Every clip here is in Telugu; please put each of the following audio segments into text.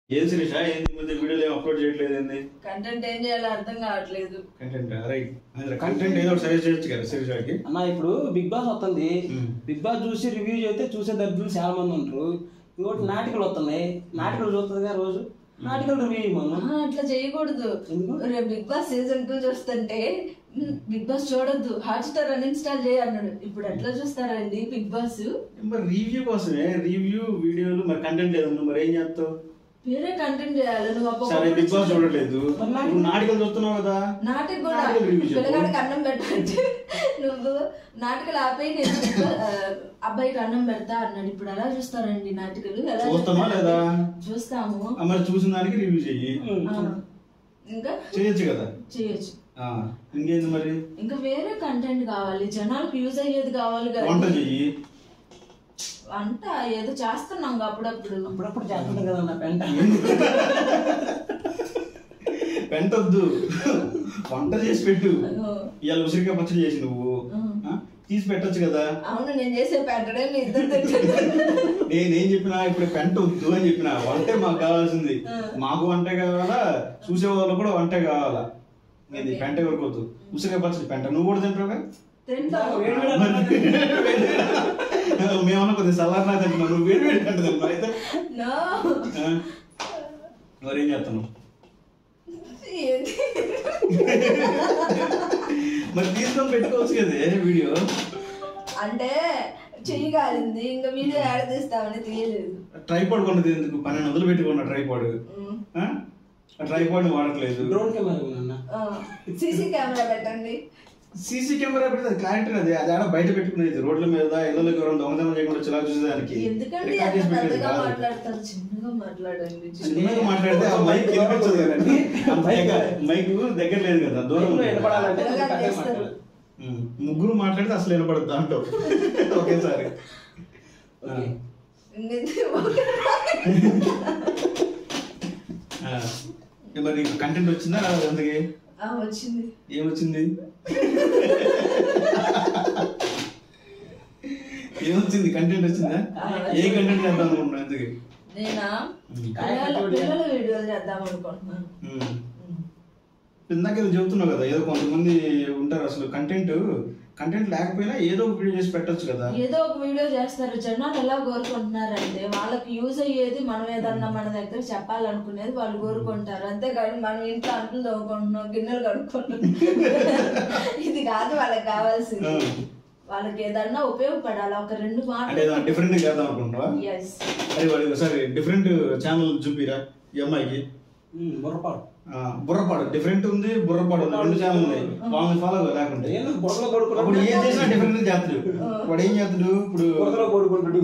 ఏం శిరీష ఏంది ఈ మధ్య వీడియోలు ఏం అప్లోడ్ చేయట్లేదు ఏంది కంటెంట్ ఏం చేయాలో అర్థం కావట్లేదు కంటెంట్ రైట్ కంటెంట్ ఏదో ఒకటి సజెస్ట్ చేయొచ్చు కదా శిరీషకి అన్న ఇప్పుడు బిగ్ బాస్ వస్తుంది మ్మ్. బిగ్ బాస్ చూసి రివ్యూ చేస్తే చూసే దర్శకులు చాలా మంది ఉంటారు ఇంకోటి నాటికలు వస్తున్నాయి నాటికలు చూస్తుందిగా రోజు నాటికలు రివ్యూ చేయమను ఆహా, అట్లా చేయకూడదు ఎందుకు? రేపు బిగ్ బాస్ సీజన్ టూ చూస్తుంటే "మ్, బిగ్ బాస్ చూడొద్దు హాట్ స్టార్ అన్ఇన్స్టాల్ చేయ అన్నాడు ఇప్పుడు ఎట్లా చూస్తారండి బిగ్ బాస్ మరి రివ్యూ కోసమే రివ్యూ వీడియోలు మరి కంటెంట్ లేదు నువ్వు మరి ఏం చేస్తావు వేరే కంటెంట్ చేయాలి నువ్వు అప్పుడు సరే బిగ్ బాస్ చూడలేదు మరి నాటికలు- నువ్వు నాటికలు చూస్తున్నావు కదా నాటక కూడా నాటకాలు review చెప్పు. పిల్లగాడికి అన్నం పెట్టంటే నువ్వు నాటకాలు ఆపేయి నేను Big Boss, ఆ, అబ్బాయికి అన్నం పెడతా అన్నాడు ఇప్పుడు ఎలా చూస్తారండి నాటకాలు ఎలా చూస్తామా చూస్తారు? లేదా? చూస్తాము ఆ, మరి చూసిన దానికి రివ్యూ చెయ్యి ఆ, ఇంకా చేయొచ్చు కదా చేయొచ్చు ఆ, ఇంకేంది మరి ఇంకా వేరే కంటెంట్ కావాలి జనాలకు యూజ్ అయ్యేది కావాలి కదా వంట చెయ్యి వంట ఏదో చేస్తున్నాం ఇంకా అప్పుడప్పుడు అప్పుడప్పుడు చేస్తుంటాం కదా నా పెంట పెంటొద్దు వంట చేసి పెట్టు అయ్యో. ఇవాళ ఉసిరికాయ పచ్చడి చేసి నువ్వు ఆ, తీసి పెట్టొచ్చు కదా అవును నేను చేసే పెట్టడే మీ ఇద్దరు తింటారు నేనేం చెప్పినా ఇప్పుడు పెంట వద్దు అని చెప్పిన వంటే మాకు కావాల్సింది మాకు వంటే కావాలా చూసే వాళ్ళు కూడా వంటే కావాలా ఇది పెంట ఎవరికి వద్దు ఉసిరికాయ పచ్చడి పెంట నువ్వు కూడా తింటావుగా తింటాము మేమన్నా కొద్దిగా సలార్నా తింటున్నావు నువ్వు వేడి వేడి పెంట తింటున్నావు అయితే నో ఆ? మరేం చేస్తాను ఏంటి? మరి తీసుకొని పెట్టుకోవచ్చు కదే వీడియో అంటే చెయ్యి కాలింది ఇంకా వీడియో యాడ్ తీస్తామని తీయలేదు ట్రైపాడ్ కొన్నది ఎందుకు పన్నెండు వందలు పెట్టుకున్న ట్రైపాడ్ ఉమ్. ఆ ట్రైపాడ్ వాడట్లేదు డ్రోన్ కెమెరా కొన్నా ఆ, సీసీ కెమెరా పెట్టండి సీసీ కెమెరా పెడితే అది క్లారిటీ అది అది ఆడ బయట పెట్టుకునేది రోడ్ల మీద ఇళ్ళకి ఎవరైనా దొంగతనం చేయకుండా చిలా చూసేదానికి ఎందుకంటే రికార్డ్ అంత చేసి పెట్టేది పెద్దగా కాదు. మాట్లాడతారు చిన్నగా మాట్లాడండి చిన్నగా మాట్లాడితే ఆ మైక్ వినిపించదు కదండి ఆ మైక్ మైక్ దగ్గర లేదు కదా దూరం మైక్లో ఉంది. వినపడాలంటే కొంచెం పిల్లగాడు పెద్దగా చేస్తారు. మాట్లాడాలి. ఉమ్. ముగ్గురు మాట్లాడితే అసలు వినపడదు దాంట్లో ఒకేసారి ఓకే. ఇంకేంటి? ఓకే. ఆ. మరి కంటెంట్ వచ్చిందా రాలేదా అందుకే ఆ, వచ్చింది ఏమొచ్చింది ఏమొచ్చింది కంటెంట్ వచ్చిందా ఏ కంటెంట్ చేద్దాం అనుకుంటున్నావు ఎందుకు నేనా ఉమ్. పిల్లల పిల్లల వీడియోలు చేద్దాం అనుకుంటున్నాను ఉమ్. ఇందాక ఏదో చెబుతున్నావు కదా ఏదో కొంతమంది ఉంటారు అసలు కంటెంట్ కంటెంట్ లేకపోయినా ఏదో ఒక వీడియో చేసి పెట్టొచ్చు కదా ఏదో ఒక వీడియో చేస్తారు జనాలు ఎలా కోరుకుంటున్నారంటే వాళ్ళకి యూజ్ అయ్యేది మనం ఏదన్నా మన దగ్గర చెప్పాలనుకునేది వాళ్ళు కోరుకుంటారు అంతేగాని మనం ఇంట్లో అంట్లు తవ్వుకుంటున్నాం గిన్నెలు కడుక్కుంటున్నాం ఇది కాదు వాళ్ళకి కావాల్సింది ఆ. వాళ్ళకి ఏదన్నా ఉపయోగపడాలి ఒక రెండు అంటే మాటలు ఏదో డిఫరెంట్ చేద్దాం అనుకుంటున్నావా ఎస్ అరే వాడికి ఒకసారి డిఫరెంట్ ఛానల్ చూపిరా ఈ అమ్మాయికి ఉమ్, బుర్రపాడు ఆ, బుర్రపాడు డిఫరెంట్ ఉంది బుర్రపాడు ఉంది రెండు ఛానల్ ఉన్నాయి వాళ్ళని ఫాలో లేకుంటే ఏందో బుర్రలో పడుకున్నాడు అప్పుడు ఏం చేసినా డిఫరెంట్ చేస్తాడు వాడు ఏం చేస్తాడు ఇప్పుడు బురదలో పడుకుంటాడు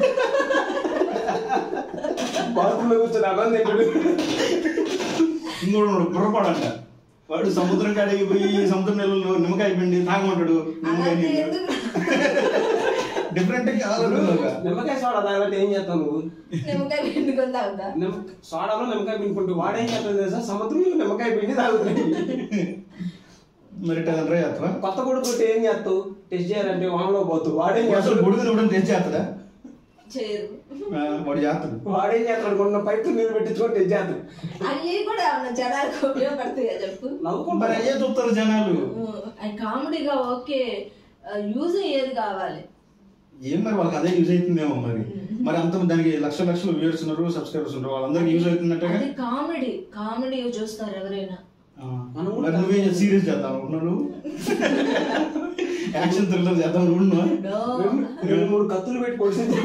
బాత్రూంలో కూర్చొని అన్నం తింటాడు ఇంకోడు ఉన్నాడు, బుర్రపాడు అంట వాడు సముద్రం కాడికి పోయి సముద్రం నెలలో నిమ్మకాయ పిండి తాగమంటాడు నిమ్మకాయ అలాంటి నీళ్ళు. ఎందుకు డిఫరెంట్ కావాలనుకున్నావుగా. నిమ్మకాయ సోడా తాగాలంటే ఏం చేస్తావు నువ్వు నిమ్మకాయ పిండుకొని తాగుతా నిమ్మ సోడాలో నిమ్మకాయ పిండుకుంటూ వాడేం చేస్తాడు తెలుసా సముద్రంలో నిమ్మకాయ పిండి తాగుతాయి మరి ఇట్లా రా చేస్తావా కొత్త కొడుకు ఉంటే ఏం చేస్తావు టెస్ట్ చేయాలంటే వానలో పోతావు వాడేం వాడు అసలు చేస్తాడు బుడుగులు కూడా టెస్ట్ చేస్తాడా చేయరు ఆ, వాడు చేస్తాడు వాడేం చేస్తాడు కొన్న పైపు నీళ్ళు పెట్టించుకొని టెస్ట్ చేస్తాడు అవి కూడా ఏమన్నా జనాలకు ఉపయోగపడతాయా చెప్పు మరి నవ్వుకుంటారు అయ్యే చూస్తారు జనాలు అది కామెడీగా ఓకే యూజ్ అయ్యేది కావాలి ఏం మరి వాళ్ళకి అదే యూజ్ అవుతుందేమో మరి మరి అంత దానికి లక్ష లక్షల వ్యూవర్స్ ఉన్నారు సబ్స్క్రైబర్స్ ఉన్నారు వాళ్ళందరికీ యూజ్ అవుతుందంటగా అది కామెడీ కామెడీ చూస్తారు ఎవరైనా ఆ, మరి నువ్వేం సీరియస్ చేద్దాం అనుకున్నావు నువ్వు యాక్షన్ థ్రిల్లర్ చేద్దాం అనుకుంటున్నావా No. రెండు- రెండు మూడు కత్తులు పెట్టి పొడిచింది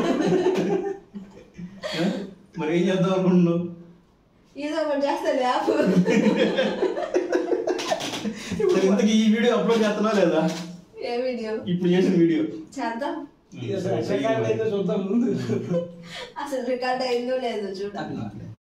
ఆ? మరి ఏం చేద్దాం అనుకుంటున్నావు ఏదో ఒకటి చేస్తాడు యాప్ సరే, ఇంతకీ ఈ వీడియో అప్లోడ్ చేస్తున్నా లేదా ఏ వీడియో ఇప్పుడు చేసిన వీడియో చేద్దాం ఇది అసలు ఎట్లా కాదు అయితే చూద్దాం ముందు అసలు రికార్డ్ అయిందో లేదో చూడాలి ఆ.